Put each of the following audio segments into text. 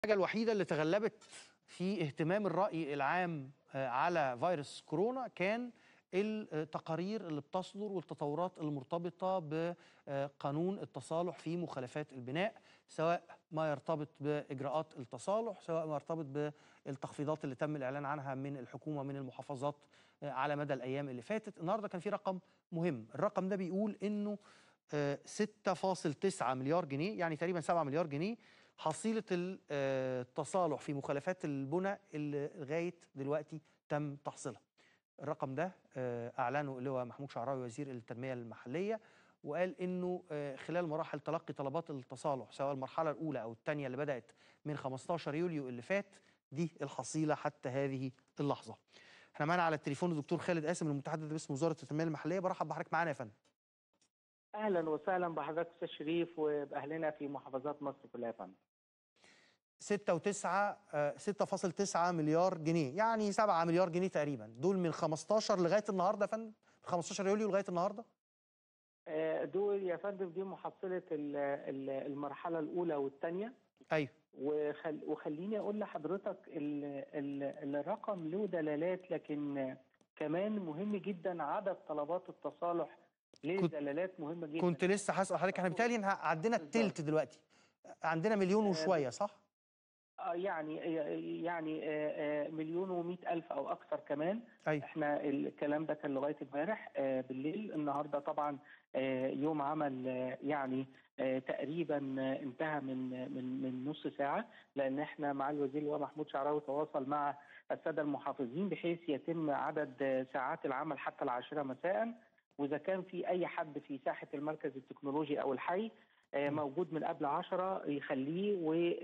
الحاجة الوحيدة اللي تغلبت في اهتمام الرأي العام آه، على فيروس كورونا كان التقارير اللي بتصدر والتطورات المرتبطة بقانون التصالح في مخالفات البناء سواء ما يرتبط بإجراءات التصالح سواء ما يرتبط بالتخفيضات اللي تم الإعلان عنها من الحكومة من المحافظات آه، على مدى الأيام اللي فاتت النهاردة كان في رقم مهم الرقم ده بيقول إنه آه، 6.9 مليار جنيه يعني تقريبا 7 مليار جنيه حصيلة ال- آه، التصالح في مخالفات البنى اللي لغاية دلوقتي تم تحصيلها الرقم ده آه، أعلنه اللواء محمود شعراوي وزير التنمية المحلية وقال إنه آه، خلال مراحل تلقي طلبات التصالح سواء المرحلة الأولى أو الثانية اللي بدأت من 15 يوليو اللي فات دي الحصيلة حتى هذه اللحظة احنا معانا على التليفون الدكتور خالد قاسم المتحدث باسم وزارة التنمية المحلية برحب بحضرتك معانا يا فندم اهلا وسهلا بحضرتك استاذ شريف وباهلنا في محافظات مصر كلها يا فندم 6 و9 6.9 مليار جنيه يعني 7 مليار جنيه تقريبا دول من 15 لغايه النهارده يا فندم من 15 يوليو لغايه النهارده آه، دول يا فندم دي محصله ال- ال- المرحله الاولى والثانيه ايوه وخل وخليني اقول لحضرتك ال ال الرقم له دلالات لكن آه، كمان مهم جدا عدد طلبات التصالح له كنت- دلالات مهمه جدا كنت لسه هسال حضرتك احنا بالتالي إن عندنا التلت دلوقتي عندنا مليون وشويه صح؟ آه، يعني يعني آه، آه، مليون ومئة ألف أو أكثر كمان ايوه احنا الكلام ده كان لغايه امبارح آه، بالليل النهارده طبعا آه، يوم عمل آه، يعني آه، تقريبا آه، انتهى من من من نص ساعه لان احنا مع الوزير اللواء محمود شعراوي تواصل مع الساده المحافظين بحيث يتم عدد آه، ساعات العمل حتى العاشره مساء واذا كان في اي حد في ساحه المركز التكنولوجي او الحي آه، م. موجود من قبل عشرة يخليه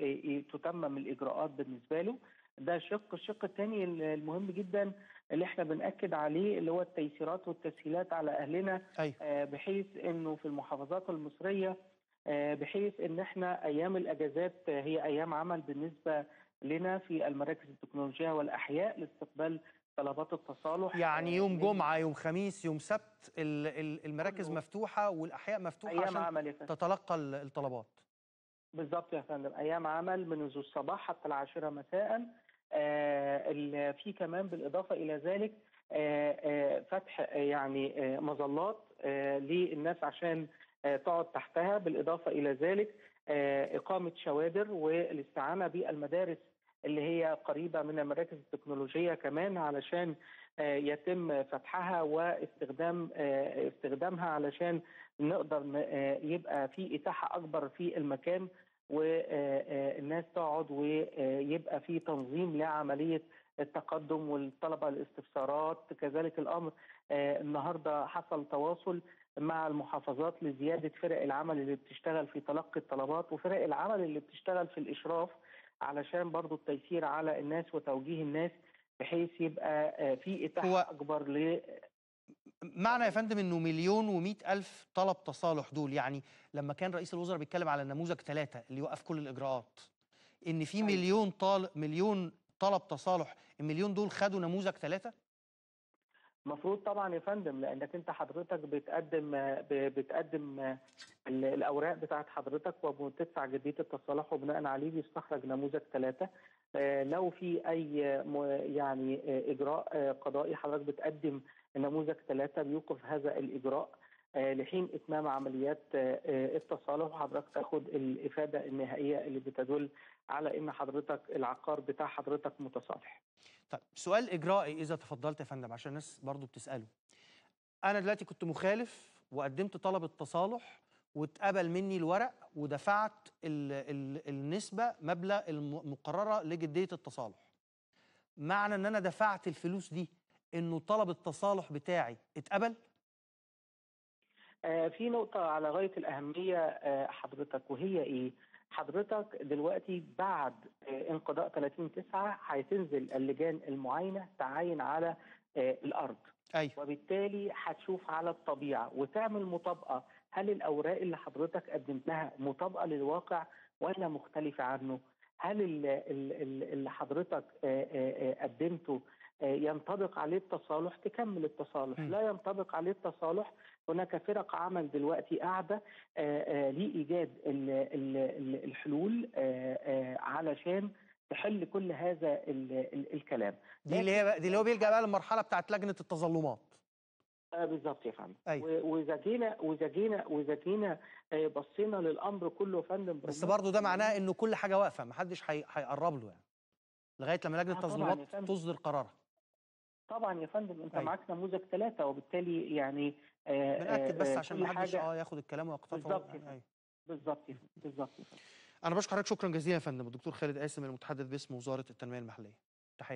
وتتمم الاجراءات بالنسبه له ده شق الشق الثاني المهم جدا اللي احنا بنأكد عليه اللي هو التيسيرات والتسهيلات على اهلنا ايوه آه، بحيث انه في المحافظات المصريه آه، بحيث ان احنا ايام الاجازات آه، هي ايام عمل بالنسبه لنا في المراكز التكنولوجيه والاحياء لاستقبال طلبات التصالح يعني آه، يوم من جمعه يوم خميس يوم سبت ال- ال- المراكز كله. مفتوحه والاحياء مفتوحه ايام عشان عمل يا فندم. تتلقى ال- الطلبات بالظبط يا فندم ايام عمل منذ الصباح حتى العاشره مساء آه، ال- في كمان بالاضافه الى ذلك آه، آه، فتح آه، يعني آه، مظلات آه، للناس عشان آه، تقعد تحتها بالاضافه الى ذلك آه، اقامه شوادر والاستعانه بالمدارس اللي هي قريبه من المراكز التكنولوجيه كمان علشان آه، يتم فتحها واستخدام آه، استخدامها علشان نقدر ن- آه، يبقى في اتاحه اكبر في المكان والناس تقعد ويبقى في تنظيم لعمليه التقدم والطلبه الاستفسارات كذلك الامر آه، النهارده حصل تواصل مع المحافظات لزياده فرق العمل اللي بتشتغل في تلقي الطلبات وفرق العمل اللي بتشتغل في الاشراف علشان برضو التيسير على الناس وتوجيه الناس بحيث يبقى آه، في اتاحه هو- اكبر ل معنى يا فندم انه مليون ومئة الف طلب تصالح دول يعني لما كان رئيس الوزراء بيتكلم على النموذج ثلاثة اللي يوقف كل الاجراءات ان في أيوة. مليون طالب مليون طلب تصالح المليون دول خدوا نموذج ثلاثة المفروض طبعا يا فندم لانك انت حضرتك بتقدم ب- بتقدم ال- الاوراق بتاعت حضرتك وبتدفع جديه التصالح وبناء عليه بيستخرج نموذج ثلاثه آه، لو في اي م- يعني آه، اجراء آه، قضائي حضرتك بتقدم نموذج ثلاثه بيوقف هذا الاجراء آه، لحين اتمام عمليات آه، آه، التصالح وحضرتك تاخد الافاده النهائيه اللي بتدل على ان حضرتك العقار بتاع حضرتك متصالح. طيب سؤال اجرائي اذا تفضلت يا فندم عشان الناس برضو بتساله انا دلوقتي كنت مخالف وقدمت طلب التصالح واتقبل مني الورق ودفعت ال ال النسبه مبلغ المقرره لجديه التصالح معنى ان انا دفعت الفلوس دي انه طلب التصالح بتاعي اتقبل آه، في نقطة على غاية الأهمية آه، حضرتك وهي إيه؟ حضرتك دلوقتي بعد آه، انقضاء 30 9 هتنزل اللجان المعاينة تعاين على آه، الأرض ايوه وبالتالي هتشوف على الطبيعة وتعمل مطابقة هل الأوراق اللي حضرتك قدمتها مطابقة للواقع ولا مختلفة عنه؟ هل ال- ال- ال- اللي حضرتك آه، آه، آه، قدمته آه، ينطبق عليه التصالح تكمل التصالح م. لا ينطبق عليه التصالح هناك فرق عمل دلوقتي قاعده آه، آه، لايجاد ال- ال- ال- الحلول آه، آه، علشان تحل كل هذا ال- ال- الكلام دي اللي هي دي اللي هو بيلجأ بقى للمرحله بتاعت لجنه التظلمات آه بالظبط يا فندم أيوة. و- واذا جينا واذا جينا واذا جينا آه، بصينا للامر كله يا فندم بس بالنص برضه ده معناه انه كل حاجه واقفه محدش هي- هيقرب له يعني لغايه لما لجنه آه طبعاً التظلمات يا فندم. تصدر قرارها طبعا يا فندم انت أيوة. معاك نموذج ثلاثه وبالتالي يعني آه، بنأكد بس آه، عشان كل ما حدش حاجة- اه ياخد الكلام ويقتطعه بالظبط يعني كده. أيوة. بالظبط بالظبط انا بشكر حضرتك شكرا جزيلا يا فندم الدكتور خالد قاسم المتحدث باسم وزاره التنميه المحليه